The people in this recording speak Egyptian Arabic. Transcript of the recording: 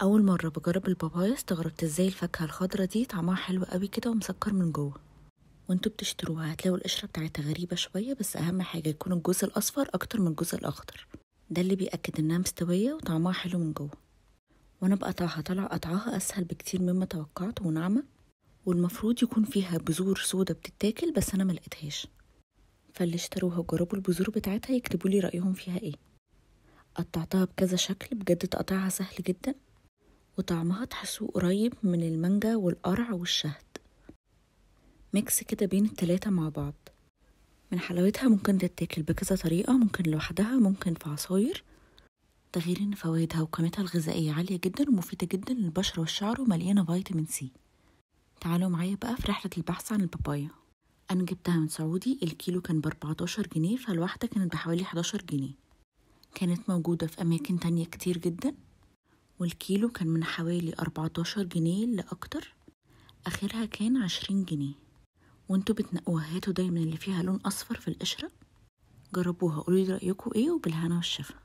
اول مره بجرب البابايا استغربت ازاي الفاكهه الخضرا دي طعمها حلو قوي كده ومسكر من جوه وانتوا بتشتروها هتلاقوا القشره بتاعتها غريبه شويه بس اهم حاجه يكون الجزء الاصفر اكتر من الجزء الاخضر ده اللي بيأكد انها مستويه وطعمها حلو من جوه وانا بقطعها طلع قطعها اسهل بكتير مما توقعت وناعمه والمفروض يكون فيها بذور سودا بتتاكل بس انا ملقتهاش فاللي اشتروها وجربوا البذور بتاعتها يكتبوا لي رايهم فيها ايه قطعتها بكذا شكل بجد تقطيعها سهل جدا وطعمها تحسوه قريب من المانجا والقرع والشهد ميكس كده بين التلاتة مع بعض من حلاوتها ممكن تتاكل بكذا طريقة ممكن لوحدها ممكن في عصاير ده غير ان فوائدها وقيمتها الغذائية عالية جدا ومفيدة جدا للبشرة والشعر ومليانة فيتامين سي تعالوا معايا بقى في رحلة البحث عن البابايا أنا جبتها من سعودي الكيلو كان بأربعتاشر جنيه فالواحدة كانت بحوالي حداشر جنيه كانت موجودة في أماكن تانية كتير جدا والكيلو كان من حوالي أربعتاشر جنيه لأكتر آخرها كان عشرين جنيه وانتوا بتنقوها هاتوا دايما اللي فيها لون أصفر في القشرة جربوها قولوا لي رأيكم ايه وبالهنا والشفا